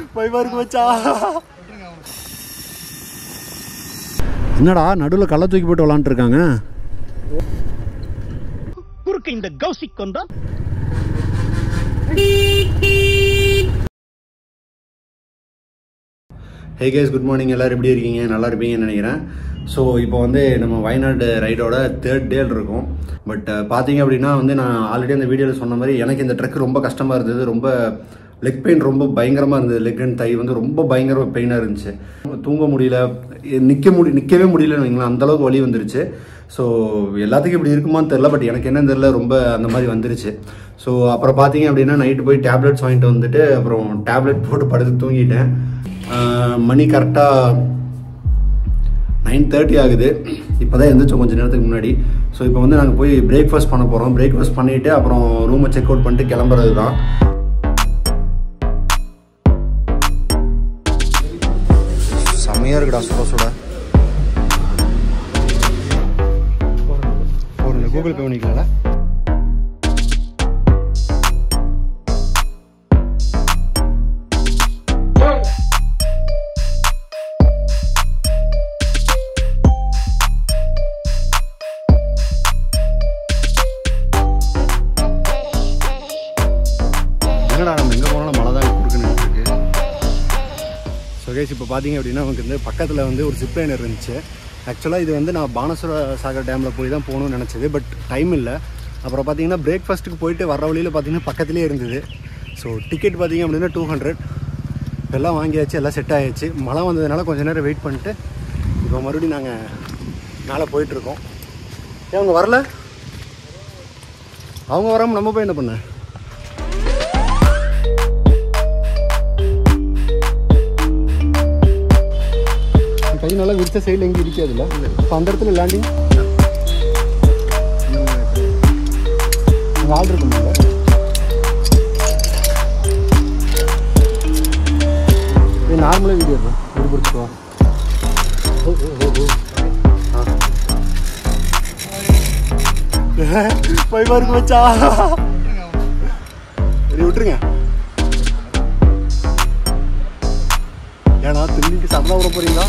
பயமா இருக்கு மச்சா என்னடா நடுவில் கள்ள தூக்கி போட்டு விளாண்டுட்டு இருக்காங்க குறுக்க இந்த கௌசிக் வந்தா ஹே கேஸ் குட் மார்னிங் எல்லோரும் எப்படி இருக்கீங்க நல்லா இருப்பீங்கன்னு நினைக்கிறேன் ஸோ இப்போ வந்து நம்ம வயநாடு ரைடோட தேர்ட் டேல் இருக்கும் பட் பார்த்தீங்க அப்படின்னா வந்து நான் ஆல்ரெடி அந்த வீடியோவில் சொன்ன மாதிரி எனக்கு இந்த ட்ரெக் ரொம்ப கஷ்டமாக இருந்தது ரொம்ப லெக் பெயின் ரொம்ப பயங்கரமாக இருந்தது லெக் அண்ட் தை வந்து ரொம்ப பயங்கர பெயினாக இருந்துச்சு தூங்க முடியல நிற்க முடி நிற்கவே முடியலன்னு வைங்களேன் அந்தளவுக்கு வலி வந்துருச்சு ஸோ எல்லாத்துக்கும் இப்படி இருக்குமான்னு தெரில பட் எனக்கு என்னன்னு தெரில ரொம்ப அந்த மாதிரி வந்துருச்சு ஸோ அப்புறம் பார்த்தீங்க அப்படின்னா நைட்டு போய் டேப்லெட்ஸ் வாங்கிட்டு வந்துட்டு அப்புறம் டேப்லெட் போட்டு படுத்து தூங்கிட்டேன் ஆஹ் மணி கரெக்டாக நைன் தேர்ட்டி ஆகுது இப்போ தான் எந்திரிச்சோம் கொஞ்சம் நேரத்துக்கு முன்னாடி ஸோ இப்போ வந்து நாங்கள் போய் பிரேக்ஃபாஸ்ட் பண்ண போகிறோம் பிரேக்ஃபாஸ்ட் பண்ணிவிட்டு அப்புறம் ரூமை செக் அவுட் பண்ணிட்டு கிளம்புறது தான் செம்மையாக இருக்குடா சுட சுட ஒரு கூகுள் பே பண்ணிக்கலாம்ல என்னடா நம்ம எங்கே போனாலும் மழை தான் கொடுக்குன்னு இருக்கு சுகேஷ் இப்போ பார்த்தீங்க அப்படின்னா நமக்கு வந்து பக்கத்தில் வந்து ஒரு ஜிப்லைனர் இருந்துச்சு ஆக்சுவலாக இது வந்து நான் பானசுர சாகர் டேமில் போய் தான் போகணும்னு நினச்சது பட் டைம் இல்லை அப்புறம் பார்த்தீங்கன்னா பிரேக்ஃபாஸ்ட்டுக்கு போயிட்டு வர வழியில் பார்த்தீங்கன்னா பக்கத்துலேயே இருந்தது ஸோ டிக்கெட் பார்த்தீங்க அப்படின்னா டூ ஹண்ட்ரட் எல்லாம் வாங்கியாச்சு எல்லாம் செட் ஆகிடுச்சு மழை வந்ததுனால கொஞ்சம் நேரம் வெயிட் பண்ணிட்டு இப்போ மறுபடியும் நாங்கள் மேலே போயிட்டுருக்கோம் ஏன் அவங்க வரல அவங்க வராமல் நம்ம போய் என்ன பண்ண கை நல்லா விரிச்ச சைடில் எங்கேயும் இருக்காதுல்ல இப்போ அந்த இடத்துல லேண்டிங் அங்கே ஆள் இருக்குமாங்க இது நார்மலாக வீடியோ இருக்கும் இது பிடிச்சிக்கோ ஓ ஓ ஓ ஓ ஆ பயமா இருக்கு மச்சா சரி விட்டுருங்க ஏன்னா திரும்பிக்கு சண்டை விட போறீங்களா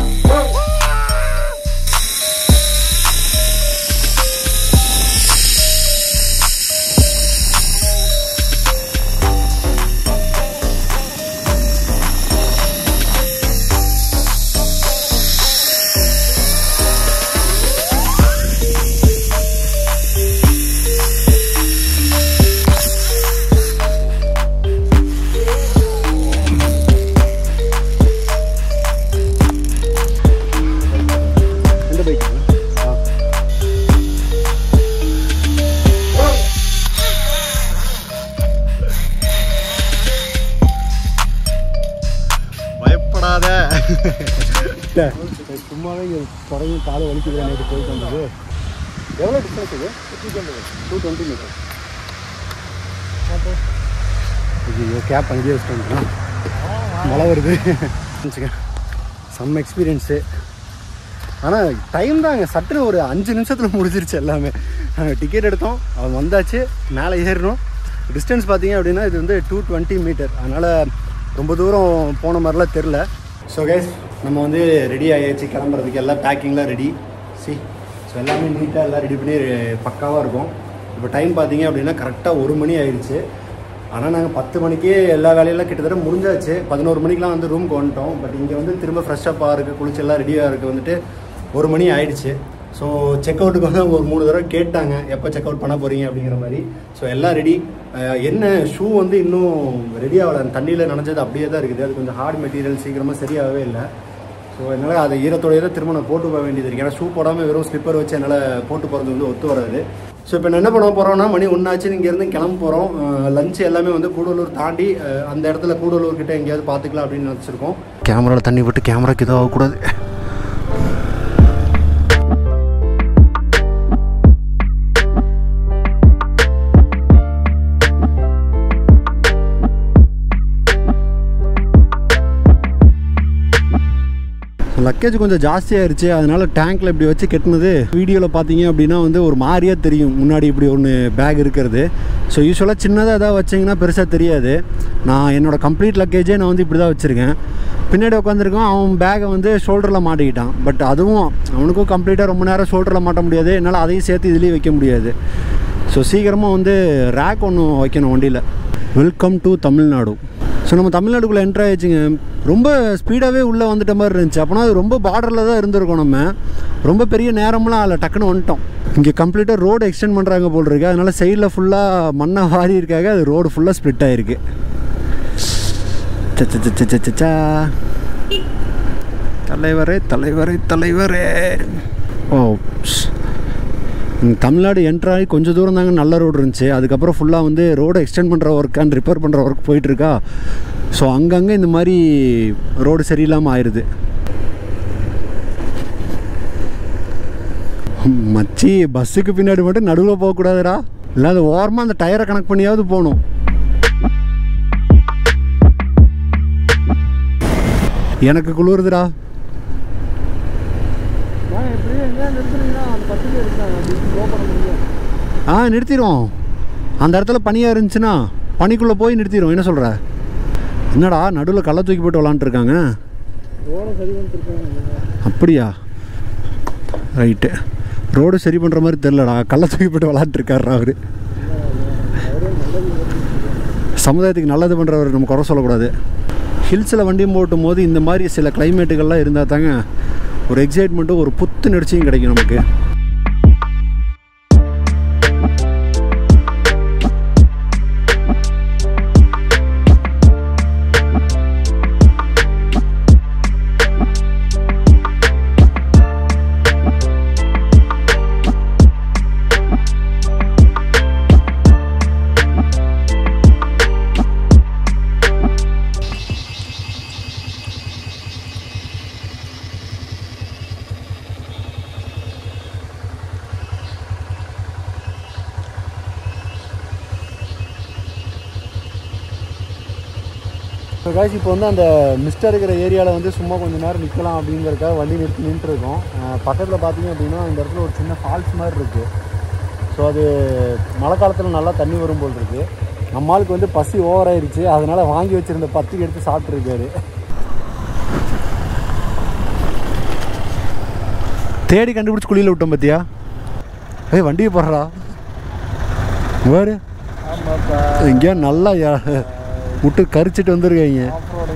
எந்த பைக் ஆ பயப்படாத சும்மாவே இங்கே தொடங்கி காலை வலிக்குது நேற்று போயிட்டு வந்தது எவ்வளோ டிஸ்டன்ஸ் இது டூ டுவெண்ட்டி மீட்டர் ஐயோ கேப் அங்கேயே வச்சுட்டு மழை வருது செம்ம எக்ஸ்பீரியன்ஸு ஆனால் டைம் தாங்க சட்டுன்னு ஒரு அஞ்சு நிமிஷத்தில் முடிஞ்சிருச்சு எல்லாமே டிக்கெட் எடுத்தோம் அவன் வந்தாச்சு மேலே ஏறணும் டிஸ்டன்ஸ் பார்த்தீங்க அப்படின்னா இது வந்து டூ டுவெண்ட்டி மீட்டர் அதனால் ரொம்ப தூரம் போன மாதிரிலாம் தெரில ஸோ கைஸ் நம்ம வந்து ரெடி ஆகியாச்சு கிளம்புறதுக்கு எல்லாம் பேக்கிங்லாம் ரெடி சி ஸோ எல்லாமே நீட்டாக எல்லாம் ரெடி பண்ணி பக்காவாக இருக்கும் இப்போ டைம் பார்த்தீங்க அப்படின்னா கரெக்டாக ஒரு மணி ஆயிடுச்சு ஆனால் நாங்கள் பத்து மணிக்கே எல்லா வேலையெல்லாம் கிட்டத்தட்ட முடிஞ்சாச்சு பதினோரு மணிக்கெலாம் வந்து ரூமுக்கு வந்துட்டோம் பட் இங்கே வந்து திரும்ப ஃப்ரெஷ்ஷப்பாக இருக்குது குளிச்சு எல்லாம் ரெடியாக இருக்குது வந்துட்டு ஒரு மணி ஆயிடுச்சு ஸோ செக் அவுட்டுக்கு வந்து அவங்க ஒரு மூணு தடவை கேட்டாங்க எப்போ செக் அவுட் பண்ண போகிறீங்க அப்படிங்கிற மாதிரி ஸோ எல்லாம் ரெடி என்ன ஷூ வந்து இன்னும் ரெடி ஆகலை அந்த தண்ணியில் நனைஞ்சது அப்படியே தான் இருக்குது அது கொஞ்சம் ஹார்ட் மெட்டீரியல் சீக்கிரமாக சரியாகவே இல்லை ஸோ என்னால் அதை ஈரத்தோடய தான் திரும்ப நான் போட்டு போக வேண்டியது இருக்கு ஏன்னா ஷூ போடாமல் வெறும் ஸ்லிப்பர் வச்சு என்னால் போட்டு போகிறது வந்து ஒத்து வராது ஸோ இப்போ நான் என்ன பண்ண போகிறோம்னா மணி ஒன்றாச்சு இங்கேருந்து கிளம்ப போகிறோம் லஞ்ச் எல்லாமே வந்து கூடலூர் தாண்டி அஹ், அந்த இடத்துல கூடலூர் கிட்ட எங்கேயாவது பார்த்துக்கலாம் அப்படின்னு நினச்சிருக்கோம் கேமராவில் தண்ணி விட்டு கேமராக்கு எதுவும் ஆகக்கூடாது லக்கேஜ் கொஞ்சம் ஜாஸ்தியாயிருச்சு அதனால டேங்க்கில் இப்படி வச்சு கெட்டினது வீடியோவில் பார்த்தீங்க அப்படின்னா வந்து ஒரு மாதிரியாக தெரியும் முன்னாடி இப்படி ஒன்று பேக் இருக்கிறது ஸோ யூஸ்வலாக சின்னதாக ஏதாவது வச்சிங்கன்னா பெருசாக தெரியாது நான் என்னோட கம்ப்ளீட் லக்கேஜே நான் வந்து இப்படி தான் வச்சுருக்கேன் பின்னாடி உட்காந்துருக்கோம் அவன் பேக்கை வந்து ஷோல்டரில் மாட்டிக்கிட்டான் பட் அதுவும் அவனுக்கும் கம்ப்ளீட்டாக ரொம்ப நேரம் ஷோல்டரில் மாட்ட முடியாது என்னால் அதையும் சேர்த்து இதுலேயும் வைக்க முடியாது ஸோ சீக்கிரமாக வந்து ரேக் ஒன்று வைக்கணும் வண்டியில் வெல்கம் டு தமிழ்நாடு ஸோ நம்ம தமிழ்நாடுக்குள்ளே என்ட்ரு ஆயிடுச்சுங்க ரொம்ப ஸ்பீடாகவே உள்ளே வந்துட்ட மாதிரி இருந்துச்சு அப்போனா அது ரொம்ப பார்டரில் தான் இருந்திருக்கோம் நம்ம ரொம்ப பெரிய நேரம்லாம் அதில் டக்குன்னு வந்துட்டோம் இங்கே கம்ப்ளீட்டாக ரோடு எக்ஸ்டெண்ட் பண்ணுறாங்க போல் இருக்கு அதனால் சைடில் ஃபுல்லாக மண்ணை வாரி இருக்காங்க அது ரோடு ஃபுல்லாக ஸ்ப்ளிட் ஆகிருக்கு சச்சா தலைவரே தலைவரே தலைவரே ஓ ப்ஸ். ம், தமிழ்நாடு என்ட்ரு ஆகி கொஞ்சம் தூரம் தாங்க நல்ல ரோடு இருந்துச்சு அதுக்கப்புறம் ஃபுல்லாக வந்து ரோடு எக்ஸ்டெண்ட் பண்ணுற ஒர்க் அண்ட் ரிப்பேர் பண்ணுற ஒர்க் போயிட்டுருக்கா ஸோ அங்கங்கே இந்த மாதிரி ரோடு சரியில்லாமல் ஆயிடுது மச்சி பஸ்ஸுக்கு பின்னாடி மட்டும் நடுவில் போகக்கூடாதுடா இல்லை அது ஓரமாக அந்த டயரை கனெக்ட் பண்ணியாவது போகணும் எனக்கு குளிருதுடா ஆ நிறுத்திடுவோம் அந்த இடத்துல பனியாக இருந்துச்சுன்னா பனிக்குள்ளே போய் நிறுத்திடுவோம் என்ன சொல்கிற என்னடா நடுவில் கள்ள தூக்கி போட்டு விளாண்டுருக்காங்க அப்படியா ரைட்டு ரோடு சரி பண்ணுற மாதிரி தெரிலடா கள்ள தூக்கி போட்டு விளாண்டுருக்காருடா அவர் சமுதாயத்துக்கு நல்லது பண்ணுறவர் நம்ம குறை சொல்லக்கூடாது ஹில்ஸில் வண்டியும் போட்டும் போது இந்த மாதிரி சில கிளைமேட்டுகள்லாம் இருந்தால் தாங்க ஒரு எக்ஸைட்மெண்ட்டும் ஒரு புத்து நடிச்சியும் கிடைக்கும் நமக்கு ஸோ காய்ச்சி இப்போ வந்து அந்த மிஸ்டர் இருக்கிற ஏரியாவில் வந்து சும்மா கொஞ்சம் நேரம் நிற்கலாம் அப்படிங்கிறதுக்காக வண்டி நிறுத்தி நின்றுருக்கோம் பக்கத்தில் பார்த்தீங்க அப்படின்னா இந்த இடத்துல ஒரு சின்ன ஃபால்ஸ் மாதிரி இருக்குது ஸோ அது மழை காலத்தில் நல்லா தண்ணி வரும் போல் இருக்குது நம்மளுக்கு வந்து பசி ஓவர் ஆயிருச்சு அதனால் வாங்கி வச்சுருந்த பத்துக்கு எடுத்து சாப்பிட்ருக்காரு தேடி கண்டுபிடிச்சி குழியில் விட்டோம் பார்த்தியா ஏய் வண்டியை போடுறா வேறு இங்கே நல்லா யா- விட்டு கரிச்சிட்டு வந்துருக்காங்க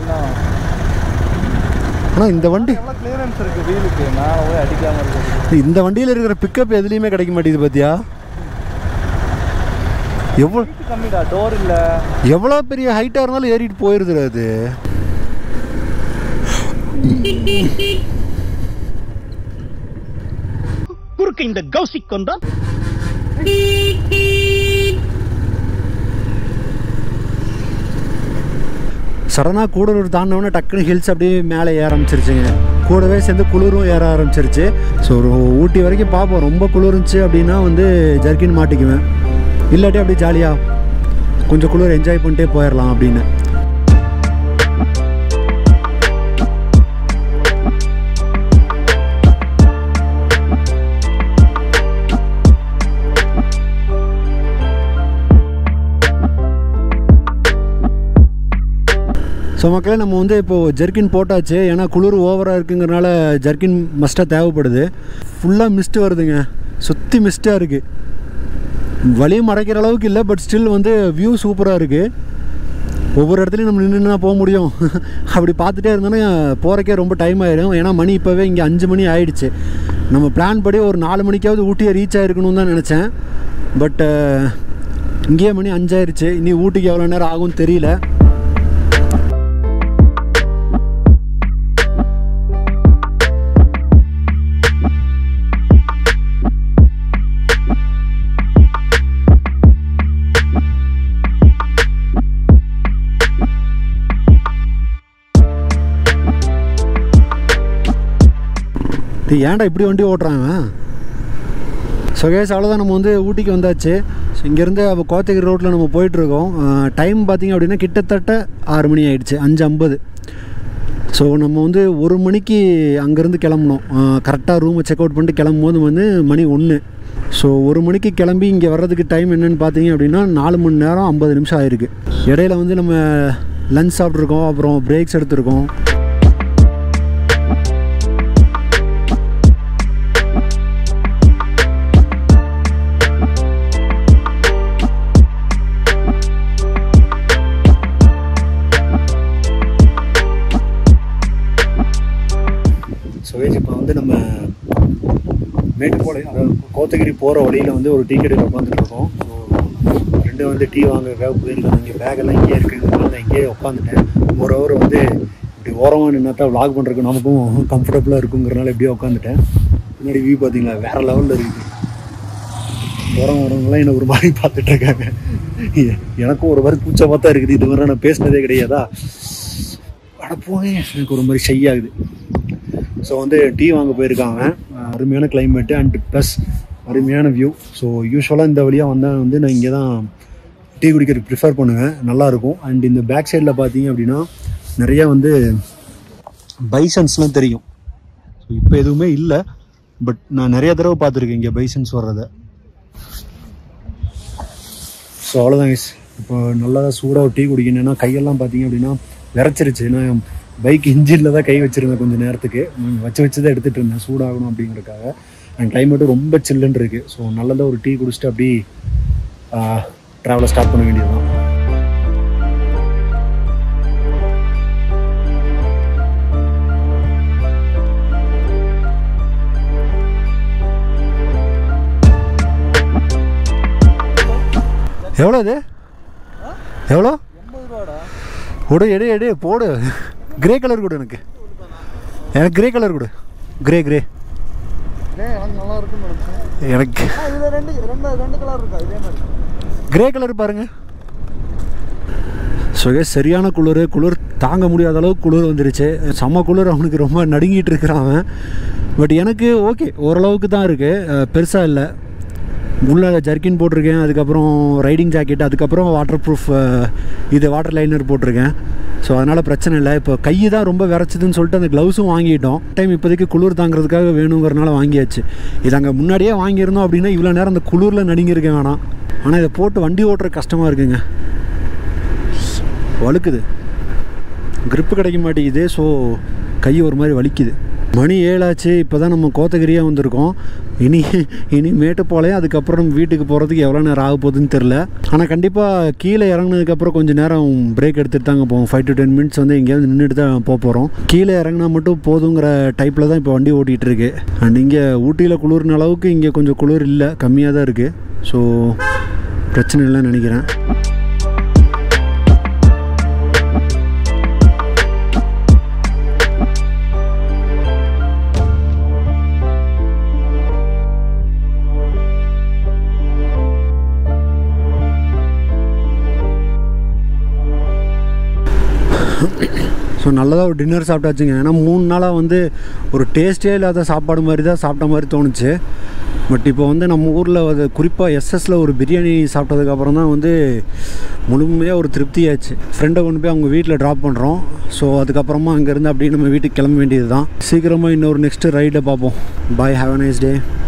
ஆனால் இந்த வண்டி கிளியரன்ஸ் இருக்கு வீலுக்கு நான் போய் அடிக்காம இருக்கு இந்த வண்டியில் இருக்கிற பிக்கப் எதுலேயுமே கிடைக்க மாட்டேங்குது பார்த்தியா எவ்வளோ கம்மிடா டோர் இல்ல எவ்வளோ பெரிய ஹைட்டாக இருந்தாலும் ஏறிட்டு போயிருதுல அது குறுக்க இந்த கௌசிக் கொண்டான் சடனாக கூடலூர் தாண்டினோடனே டக்குனு ஹில்ஸ் அப்படியே மேலே ஏற ஆரம்பிச்சிருச்சுங்க கூடவே சேர்ந்து குளிரும் ஏற ஆரம்பிச்சிருச்சு ஸோ ஒரு ஊட்டி வரைக்கும் பார்ப்போம் ரொம்ப குளிர்ந்துச்சு அப்படின்னா வந்து ஜர்க்கின் மாட்டிக்குவேன் இல்லாட்டி அப்படியே ஜாலியாக கொஞ்சம் குளிர் என்ஜாய் பண்ணிட்டே போயிடலாம் அப்படின்னு ஸோ மக்களே நம்ம வந்து இப்போது ஜெர்கின் போட்டாச்சு ஏன்னா குளிர் ஓவராக இருக்குங்கிறனால ஜெர்கின் மஸ்ட்டாக தேவைப்படுது ஃபுல்லாக மிஸ்ட் வருதுங்க சுற்றி மிஸ்ட்டாக இருக்குது வழியும் மறைக்கிற அளவுக்கு இல்லை பட் ஸ்டில் வந்து வியூ சூப்பராக இருக்குது ஒவ்வொரு இடத்துலையும் நம்ம நின்று போக முடியும் அப்படி பார்த்துட்டே இருந்தோன்னா போகிறக்கே ரொம்ப டைம் ஆயிடும் ஏன்னா மணி இப்போவே இங்கே அஞ்சு மணி ஆயிடுச்சு நம்ம பிளான் படி ஒரு நாலு மணிக்காவது ஊட்டியை ரீச் ஆகிருக்கணும்னு தான் நினச்சேன் பட் இங்கேயே மணி அஞ்சாயிருச்சு இனி ஊட்டிக்கு எவ்வளோ நேரம் ஆகும்னு தெரியல டேய் ஏன்டா இப்படி வண்டி ஓட்டுறாங்க ஸோ கேஸ் அவ்வளோதான் நம்ம வந்து ஊட்டிக்கு வந்தாச்சு ஸோ இங்கேருந்து அப்போ கோத்தகிரி ரோட்டில் நம்ம போயிட்டுருக்கோம் டைம் பார்த்திங்க அப்படின்னா கிட்டத்தட்ட ஆறு மணி ஆயிடுச்சு அஞ்சு ஐம்பது ஸோ நம்ம வந்து ஒரு மணிக்கு அங்கேருந்து கிளம்பணும் கரெக்டாக ரூமை செக் அவுட் பண்ணிட்டு கிளம்பும் போது வந்து மணி ஒன்று ஸோ ஒரு மணிக்கு கிளம்பி இங்கே வர்றதுக்கு டைம் என்னன்னு பார்த்தீங்க அப்படின்னா நாலு மணி நேரம் ஐம்பது நிமிஷம் ஆயிருக்கு இடையில வந்து நம்ம லஞ்ச் சாப்பிட்ருக்கோம் அப்புறம் பிரேக்ஸ் எடுத்திருக்கோம் சுவேஜ் இப்போ வந்து நம்ம மேட்டுப்பாளையம் அதாவது கோத்தகிரி போகிற வழியில் வந்து ஒரு டீ கடையில் உட்காந்துட்டு இருக்கோம் ஸோ ரெண்டு வந்து டீ வாங்குறதுக்காக போயிருக்காங்க இங்கே பேக்கெல்லாம் இங்கேயே இருக்குங்கிறதுனால நான் இங்கேயே உட்காந்துட்டேன் ஒரு ஹவர் வந்து இப்படி ஓரமாக நின்னாட்டா vlog பண்ணுறதுக்கு நமக்கும் கம்ஃபர்டபுளாக இருக்குங்கிறனால இப்படியே உட்காந்துட்டேன் முன்னாடி வியூ பார்த்தீங்களா வேறு லெவலில் இருக்குது ஓரம் வரவங்களாம் என்னை ஒரு மாதிரி பார்த்துட்டு இருக்காங்க எ- எனக்கும் ஒரு மாதிரி கூச்சமாக தான் இருக்குது இது வரை நான் பேசினதே கிடையாதா அட போங்க எனக்கு ஒரு மாதிரி ஷை ஆகுது ஸோ வந்து டீ வாங்க போயிருக்காங்க அஹ் அருமையான கிளைமேட்டு அண்ட் ப்ளஸ் அருமையான வியூ ஸோ யூஸ்வலாக இந்த வழியாக வந்தால் வந்து நான் இங்கே தான் டீ குடிக்கிறதுக்கு ப்ரிஃபர் பண்ணுவேன் நல்லாயிருக்கும் அண்ட் இந்த பேக் சைடில் பார்த்தீங்க அப்படின்னா நிறையா வந்து பைசன்ஸ்லாம் தெரியும் ஸோ இப்போ எதுவுமே இல்லை பட் நான் நிறைய தடவை பார்த்துருக்கேன் இங்கே பைசன்ஸ் வர்றதை ஸோ அவ்வளோதான் guys. இப்போ நல்லா சூடாக டீ குடிக்கணும்னா கையெல்லாம் பார்த்தீங்க அப்படின்னா விரைச்சிருச்சு நான் பைக் இன்ஜினில் தான் கை வச்சுருந்தேன் கொஞ்சம் நேரத்துக்கு ம், வச்சு வச்சு தான் எடுத்துகிட்டு இருந்தேன் சூடாகணும் அப்படிங்கிறதுக்காக அண்ட் கிளைமேட்டும் ரொம்ப சில்லுன்னு இருக்குது ஸோ நல்லதாக ஒரு டீ குடிச்சிட்டு அப்படி ட்ராவலை ஸ்டார்ட் பண்ண வேண்டியதுதான் எவ்வளோ இது எவ்வளோ எண்பது ரூபாடா கொடு எடு எடு போடு கிரே கலர் கொடு எனக்கு எனக்கு கிரே கலர் கொடு கிரே கிரே எனக்கு நல்லா இருக்குன்னு நினச்சேன் எனக்கு இதில் ரெண்டு ரெண்டு ரெண்டு கலர் இருக்கா இதே மாதிரி கிரே கலர் பாருங்க ஸோ சரியான குளிர் குளிர் தாங்க முடியாத அளவுக்கு குளிர் வந்துருச்சு செம்ம குளிர் அவனுக்கு ரொம்ப நடுங்கிட்டு இருக்கிறான் அவன் பட் எனக்கு ஓகே ஓரளவுக்கு தான் இருக்குது பெருசாக இல்லை உள்ள ஜர்க்கின் போட்டிருக்கேன் அதுக்கப்புறம் ரைடிங் ஜாக்கெட் அதுக்கப்புறம் வாட்டர் ப்ரூஃப் இது வாட்டர் லைனர் போட்டிருக்கேன் ஸோ அதனால் பிரச்சனை இல்லை இப்போ கை தான் ரொம்ப விரைச்சதுன்னு சொல்லிட்டு அந்த க்ளவுஸும் வாங்கிட்டோம் டைம் இப்போதைக்கு குளிர் தாங்கிறதுக்காக வேணுங்கிறனால வாங்கியாச்சு இது அங்கே முன்னாடியே வாங்கியிருந்தோம் அப்படின்னா இவ்வளோ நேரம் அந்த குளிரில் நடுங்கியிருக்கேன் வேணாம் ஆனால் இதை போட்டு வண்டி ஓட்டுற கஷ்டமாக இருக்குங்க வழுக்குது grip கிடைக்க மாட்டேங்குது ஸோ கை ஒரு மாதிரி வலிக்குது மணி ஏழாச்சு இப்போ தான் நம்ம கோத்தகிரியாக வந்திருக்கோம் இனி இனி மேட்டுப்பாளையம் அதுக்கப்புறம் வீட்டுக்கு போகிறதுக்கு எவ்வளோ நேரம் ஆக போகுதுன்னு தெரில ஆனால் கண்டிப்பாக கீழே இறங்குனதுக்கப்புறம் கொஞ்சம் நேரம் பிரேக் எடுத்துகிட்டு தாங்க போவோம் ஃபைவ் டு டென் மினிட்ஸ் வந்து எங்கேயாவது நின்றுட்டு தான் போக போகிறோம் கீழே இறங்கினா மட்டும் போதுங்கிற டைப்பில் தான் இப்போ வண்டி ஓட்டிகிட்டு இருக்கு அண்ட் இங்கே ஊட்டியில் குளிர்ன அளவுக்கு இங்கே கொஞ்சம் குளிர் இல்லை கம்மியாக தான் இருக்குது ஸோ பிரச்சனை இல்லைன்னு நினைக்கிறேன் ஸோ நல்லதாக ஒரு டின்னர் சாப்பிட்டாச்சுங்க ஏன்னா மூணு நாளாக வந்து ஒரு டேஸ்டே இல்லாத சாப்பாடு மாதிரி தான் சாப்பிட்ட மாதிரி தோணுச்சு பட் இப்போ வந்து நம்ம ஊரில் அது குறிப்பாக எஸ்எஸ்ல ஒரு பிரியாணி சாப்பிட்டதுக்கப்புறம் தான் வந்து முழுமையாக ஒரு திருப்தியாச்சு ஃப்ரெண்டை கொண்டு போய் அவங்க வீட்டில் ட்ராப் பண்ணுறோம் ஸோ அதுக்கப்புறமா அங்கேருந்து அப்படியே நம்ம வீட்டுக்கு கிளம்ப வேண்டியது தான் சீக்கிரமாக இன்னொரு நெக்ஸ்ட்டு ரைடை பார்ப்போம் பாய் ஹாவ் அ நைஸ் டே